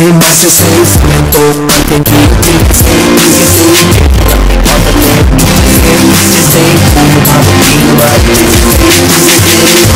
Master safe, mental, nothing keep me safe. Easy safe, on the left, easy safe, I'm being right, easy safe.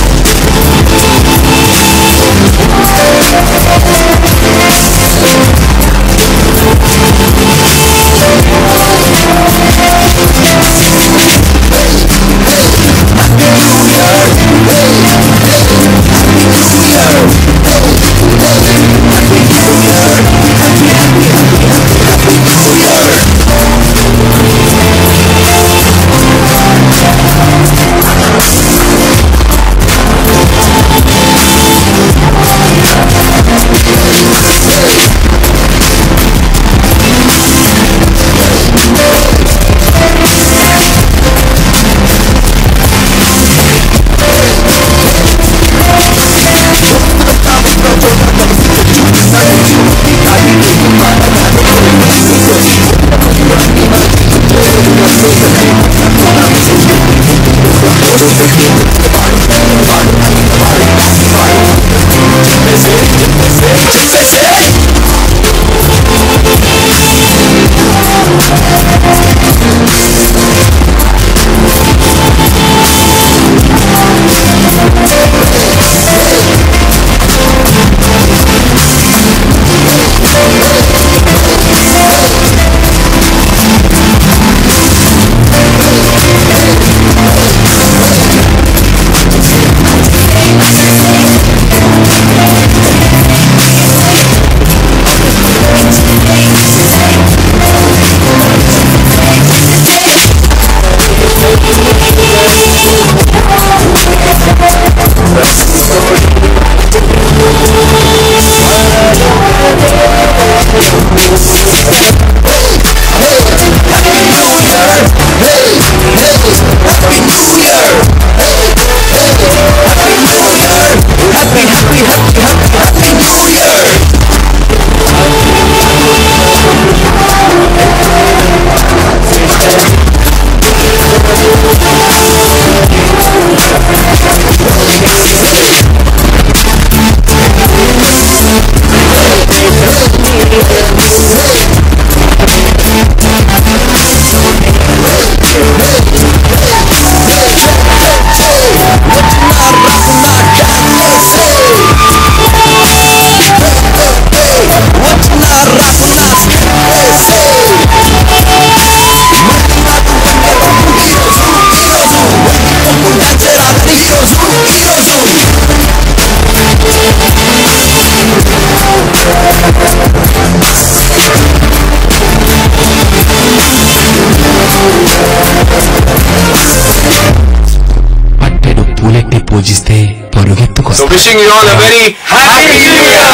పట్టెడు పూలెట్టి పూజిస్తే పరుగెత్తుకొస్తా So wishing you all a very happy new year.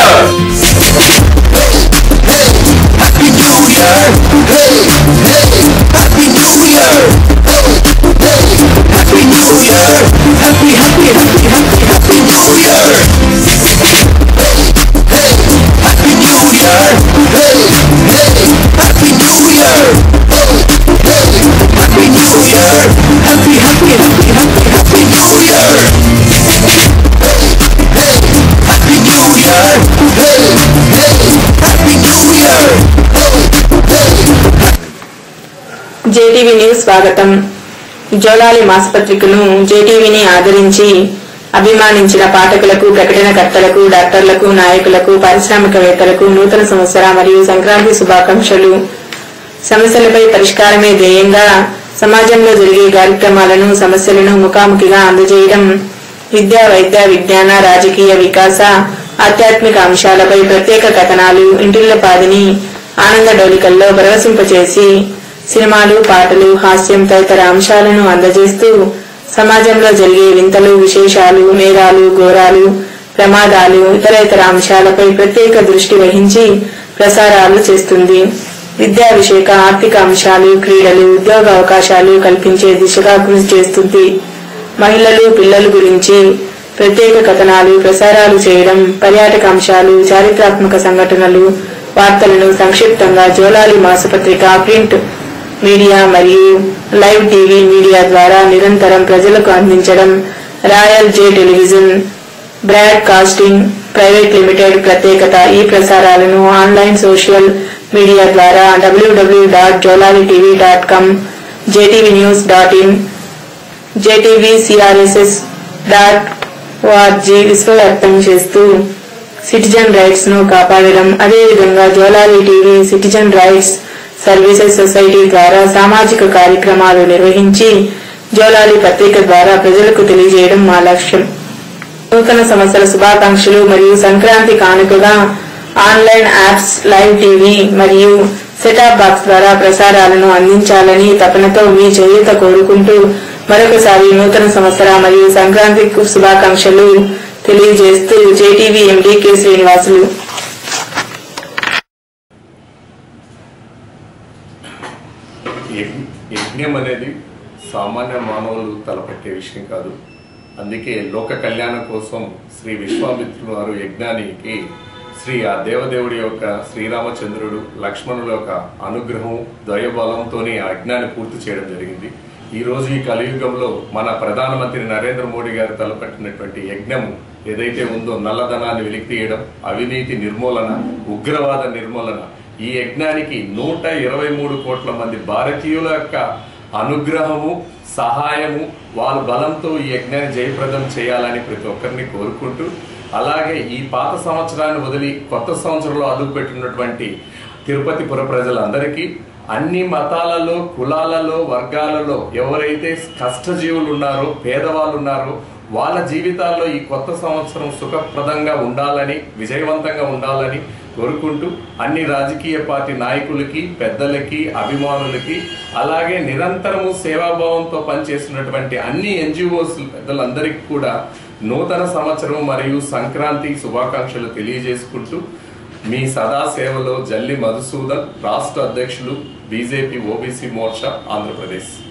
Happy New Year! Hey, hey, Happy New Year! Hey, hey, Happy New Year! Happy, happy, happy, happy, Happy New Year! Hey, hey, Happy New Year! Hey, hey, Happy New Year! Hey, hey, Happy New Year! Happy, happy, happy, happy, Happy New Year! Hey, Happy New Year! Hey, hey, Happy New Year! JTV news స్వాగతం జోలాలి మాసపత్రికను జేటీవీని ఆదరించి అభిమానించిన పాఠకులకు ప్రకటనకర్తలకు డాక్టర్లకు నాయకులకు పారిశ్రామికవేత్తలకు నూతన సంవత్సర మరియు సంక్రాంతి శుభాకాంక్షలు సమస్యలపై పరిష్కారమే ధ్యేయంగా సమాజంలో జరిగే కార్యక్రమాలను సమస్యలను ముఖాముఖిగా అందజేయడం విద్యా వైద్య విజ్ఞాన రాజకీయ వికాస ఆధ్యాత్మిక అంశాలపై ప్రత్యేక కథనాలు ఇంటిల్లపాదిని ఆనంద డోలికల్లో పరవశింపచేసి సినిమాలు పాటలు హాస్యం తదితర అంశాలను అందజేస్తూ సమాజంలో జరిగే వింతలు విశేషాలు నేరాలు ఘోరాలు ప్రమాదాలు ఇతర ఇతర అంశాలపై ప్రత్యేక దృష్టి వహించి ప్రసారాలు చేస్తుంది విద్యా విషయక ఆర్థిక అంశాలు క్రీడలు ఉద్యోగ అవకాశాలు కల్పించే దిశగా కృషి చేస్తుంది మహిళలు పిల్లల గురించి ప్రత్యేక కథనాలు ప్రసారాలు చేయడం పర్యాటక అంశాలు చారిత్రాత్మక సంఘటనలు వార్తలను సంక్షిప్తంగా జోలాలి మాసపత్రిక ప్రింట్ మీడియా మరియు లైవ్ టీవీ మీడియా ద్వారా నిరంతరం ప్రజలకు అందించడం royal J television broadcasting private limited ప్రత్యేకత ఈ ప్రసారాలను ఆన్లైన్ సోషల్ మీడియా ద్వారా WW dot Jolali TV dot com JTV news dot in JTV CRSS dot ORG విశ్వవ్యాప్తం చేస్తూ సిటిజన్ రైట్స్ ను కాపాడడం అదేవిధంగా Jolali TV citizen rights services society ద్వారా సామాజిక కార్యక్రమాలు నిర్వహించి జోలాలి పత్రిక ద్వారా ప్రజలకు తెలియజేయడం మా లక్ష్యం నూతన సంవత్సర శుభాకాంక్షలు మరియు సంక్రాంతి కానుకగా ఆన్లైన్ యాప్స్ లైవ్ టీవీ మరియు సెటాప్ బాక్స్ ద్వారా ప్రసారాలను అందించాలని తపనతో మీ చేయూత కోరుకుంటూ మరొకసారి నూతన సంవత్సర మరియు సంక్రాంతి శుభాకాంక్షలు తెలియజేస్తూ జేటీవీ ఎండీ కె శ్రీనివాసులు యజ్ఞ- యజ్ఞం అనేది సామాన్య మానవులు తలపెట్టే విషయం కాదు అందుకే లోక కళ్యాణం కోసం శ్రీ విశ్వామిత్రుడు వారు యజ్ఞానికి శ్రీ ఆ దేవదేవుడి యొక్క శ్రీరామచంద్రుడు లక్ష్మణుల యొక్క అనుగ్రహం దయబలంతోనే ఆ యజ్ఞాన్ని పూర్తి చేయడం జరిగింది ఈ రోజు ఈ కలియుగంలో మన ప్రధానమంత్రి నరేంద్ర మోడీ గారు తలపెట్టినటువంటి యజ్ఞము ఏదైతే ఉందో నల్లధనాన్ని వెలికి తీయడం అవినీతి నిర్మూలన ఉగ్రవాద నిర్మూలన ఈ యజ్ఞానికి నూట ఇరవై మూడు కోట్ల మంది భారతీయుల యొక్క అనుగ్రహము సహాయము వాళ్ళ బలంతో ఈ యజ్ఞాన్ని జయప్రదం చేయాలని ప్రతి ఒక్కరిని కోరుకుంటూ అలాగే ఈ పాత సంవత్సరాన్ని వదిలి కొత్త సంవత్సరంలో అడుగుపెట్టినటువంటి తిరుపతి పుర ప్రజలందరికీ అన్ని మతాలలో కులాలలో వర్గాలలో ఎవరైతే కష్టజీవులు ఉన్నారో పేదవాళ్ళు ఉన్నారో వాళ్ళ జీవితాల్లో ఈ కొత్త సంవత్సరం సుఖప్రదంగా ఉండాలని విజయవంతంగా ఉండాలని కోరుకుంటూ అన్ని రాజకీయ పార్టీ నాయకులకి పెద్దలకి అభిమానులకి అలాగే నిరంతరము సేవాభావంతో పనిచేస్తున్నటువంటి అన్ని ఎన్జిఓస్ పెద్దలందరికీ కూడా నూతన సంవత్సరం మరియు సంక్రాంతి శుభాకాంక్షలు తెలియజేసుకుంటూ మీ సదా సేవలో జల్లి మధుసూదన్ రాష్ట్ర అధ్యక్షులు బీజేపీ ఓబీసీ మోర్చా ఆంధ్రప్రదేశ్